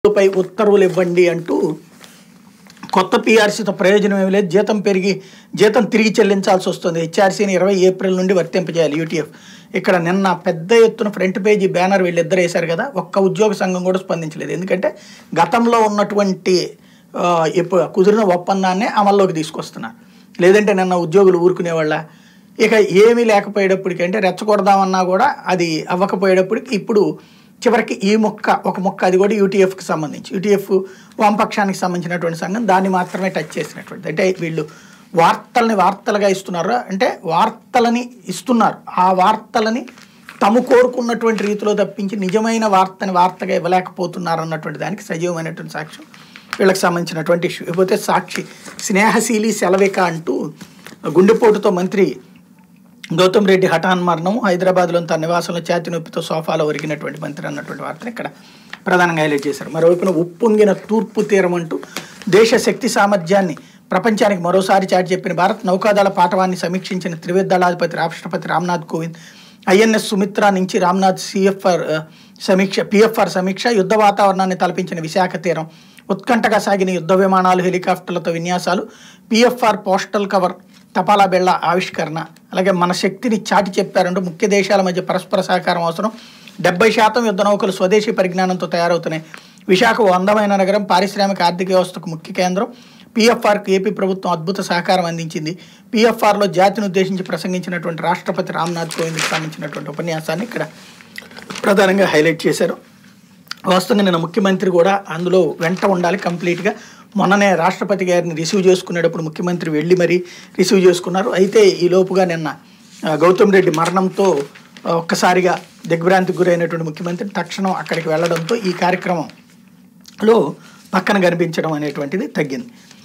పై ఉత్తర్వులు ఇవ్వండి అంటూ కొత్త పీఆర్సీతో ప్రయోజనం ఏమి లేదు జీతం పెరిగి జీతం తిరిగి చెల్లించాల్సి వస్తుంది హెచ్ఆర్సీని ఇరవై ఏప్రిల్ నుండి వర్తింపజేయాలి యూటీఎఫ్ ఇక్కడ నిన్న పెద్ద ఎత్తున ఫ్రంట్ పేజీ బ్యానర్ వీళ్ళిద్దరు వేశారు కదా ఒక్క ఉద్యోగ సంఘం కూడా స్పందించలేదు ఎందుకంటే గతంలో ఉన్నటువంటి ఆ, ఇప్పుడు కుదిరిన ఒప్పందాన్నే అమల్లోకి తీసుకొస్తున్నారు లేదంటే నిన్న ఉద్యోగులు ఊరుకునేవాళ్ళ ఇక ఏమీ లేకపోయేటప్పటికి అంటే రెచ్చగొడదామన్నా కూడా అది అవ్వకపోయేటప్పటికి ఇప్పుడు చివరికి ఈ మొక్క ఒక మొక్క అది కూడా యూటీఎఫ్కి సంబంధించి యూటీఎఫ్ వామపక్షానికి సంబంధించినటువంటి సంఘం దాన్ని మాత్రమే టచ్ చేసినటువంటి అంటే వీళ్ళు వార్తల్ని వార్తలుగా ఇస్తున్నారు అంటే వార్తలని ఇస్తున్నారు ఆ వార్తలని తము కోరుకున్నటువంటి రీతిలో తప్పించి నిజమైన వార్తని వార్తగా ఇవ్వలేకపోతున్నారు అన్నటువంటి దానికి సజీవమైనటువంటి సాక్ష్యం వీళ్ళకి సంబంధించినటువంటి ఇష్యూ ఇకపోతే సాక్షి స్నేహశీలి సెలవిక అంటూ గుండెపోటుతో మంత్రి గౌతమ్ రెడ్డి హఠాన్ మరణం హైదరాబాద్లోని తన నివాసంలో ఛాతి నొప్పితో సోఫాలో ఒరిగినటువంటి మంత్రి అన్నటువంటి వార్తను ఇక్కడ ప్రధానంగా హైలైట్ చేశారు మరోవైపున ఉప్పొంగిన తూర్పు తీరం అంటూ దేశ శక్తి సామర్థ్యాన్ని ప్రపంచానికి మరోసారి చాటి చెప్పిన భారత్ నౌకాదళ పాఠవాన్ని సమీక్షించిన త్రివిధ దళాధిపతి రాష్ట్రపతి రామ్నాథ్ కోవింద్ ఐఎన్ఎస్ సుమిత్ర నుంచి రామ్నాథ్ సిఎఫ్ఆర్ ఆ, సమీక్ష పిఎఫ్ఆర్ సమీక్ష యుద్ధ వాతావరణాన్ని తలపించిన విశాఖ తీరం ఉత్కంఠగా సాగిన యుద్ధ విమానాలు హెలికాప్టర్లతో విన్యాసాలు పిఎఫ్ఆర్ పోస్టల్ కవర్ తపాలా బెళ్ళ ఆవిష్కరణ అలాగే మన శక్తిని చాటి చెప్పారంటూ ముఖ్య దేశాల మధ్య పరస్పర సహకారం అవసరం డెబ్బై శాతం యుద్ధ నౌకలు స్వదేశీ పరిజ్ఞానంతో తయారవుతున్నాయి విశాఖ ఓ అందమైన నగరం పారిశ్రామిక ఆర్థిక వ్యవస్థకు ముఖ్య కేంద్రం పిఎఫ్ఆర్కు ఏపీ ప్రభుత్వం అద్భుత సహకారం అందించింది పిఎఫ్ఆర్లో జాతిని ఉద్దేశించి ప్రసంగించినటువంటి రాష్ట్రపతి రామ్నాథ్ కోవింద్కి సంబంధించినటువంటి ఉపన్యాసాన్ని ఇక్కడ ప్రధానంగా హైలైట్ చేశారు వాస్తవంగా నిన్న ముఖ్యమంత్రి కూడా అందులో వెంట ఉండాలి కంప్లీట్గా మొన్ననే రాష్ట్రపతి గారిని రిసీవ్ చేసుకునేటప్పుడు ముఖ్యమంత్రి వెళ్ళి మరీ రిసీవ్ చేసుకున్నారు అయితే ఈ లోపుగా నిన్న ఆ, గౌతమ్ రెడ్డి మరణంతో ఆ, ఒక్కసారిగా దిగ్భ్రాంతికి గురైనటువంటి ముఖ్యమంత్రి తక్షణం అక్కడికి వెళ్ళడంతో ఈ కార్యక్రమంలో పక్కన కనిపించడం అనేటువంటిది తగ్గింది